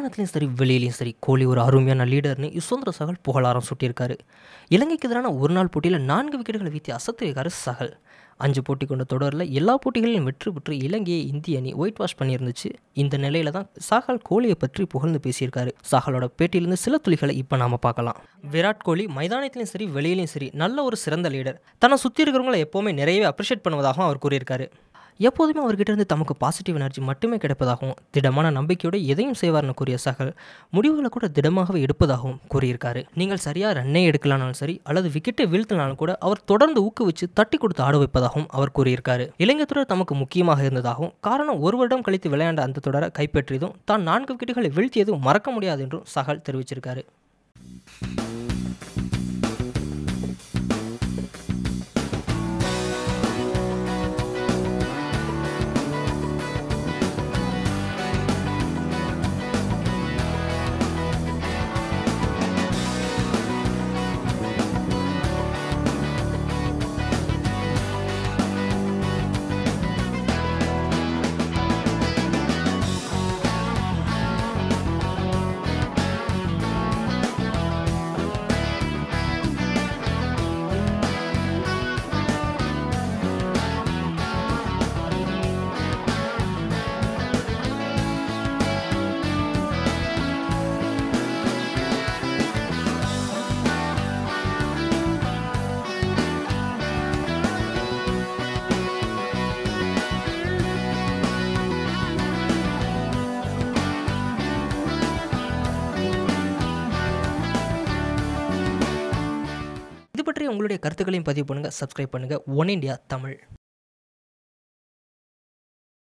மைதானத்துலையும் சரி வெளியிலையும் சரி கோலி ஒரு அருமையான லீடர்னு யுஸ்வந்திர சகல் புகழாரம் சுட்டியிருக்காரு இலங்கைக்கு எதிரான ஒரு நாள் போட்டியில் நான்கு விக்கெட்டுகளை வீழ்த்தி அசத்திருக்காரு சகல் அஞ்சு போட்டி கொண்ட தொடரில் எல்லா போட்டிகளிலும் வெற்றி பெற்று இலங்கையை இந்திய அணி ஒயிட் வாஷ் பண்ணியிருந்துச்சு இந்த நிலையில தான் சாகல் கோலியை பற்றி புகழ்ந்து பேசியிருக்காரு சாகலோட பேட்டியிலிருந்து சில துளிகளை இப்போ நாம பார்க்கலாம் விராட் கோலி மைதானத்திலையும் சரி வெளியிலையும் சரி நல்ல ஒரு சிறந்த லீடர் தன்னை சுற்றி இருக்கிறவங்களை எப்போவுமே நிறையவே அப்ரிஷியேட் பண்ணுவதாகவும் அவர் கூறியிருக்காரு எப்போதுமே அவர்கிட்ட இருந்து தமக்கு பாசிட்டிவ் எனர்ஜி மட்டுமே கிடைப்பதாகவும் திடமான நம்பிக்கையோடு எதையும் செய்வார்னு கூறிய சகல் முடிவுகளை கூட திடமாகவே எடுப்பதாகவும் கூறியிருக்காரு நீங்கள் சரியாக ரன்னே எடுக்கலானாலும் சரி அல்லது விக்கெட்டை வீழ்த்தினாலும் கூட அவர் தொடர்ந்து ஊக்குவிச்சு தட்டி கொடுத்து ஆட வைப்பதாகவும் அவர் கூறியிருக்காரு இலங்கை தொடர் தமக்கு முக்கியமாக இருந்ததாகவும் காரணம் ஒரு வருடம் கழித்து விளையாண்ட அந்த தொடரை கைப்பற்றியதும் தான் நான்கு விக்கெட்டுகளை வீழ்த்தியதும் மறக்க முடியாது என்றும் சகல் தெரிவிச்சிருக்காரு இது பற்றி உங்களுடைய கருத்துக்களையும் பதிவு பண்ணுங்கள் சப்ஸ்கிரைப் பண்ணுங்கள் ஒன் இண்டியா தமிழ்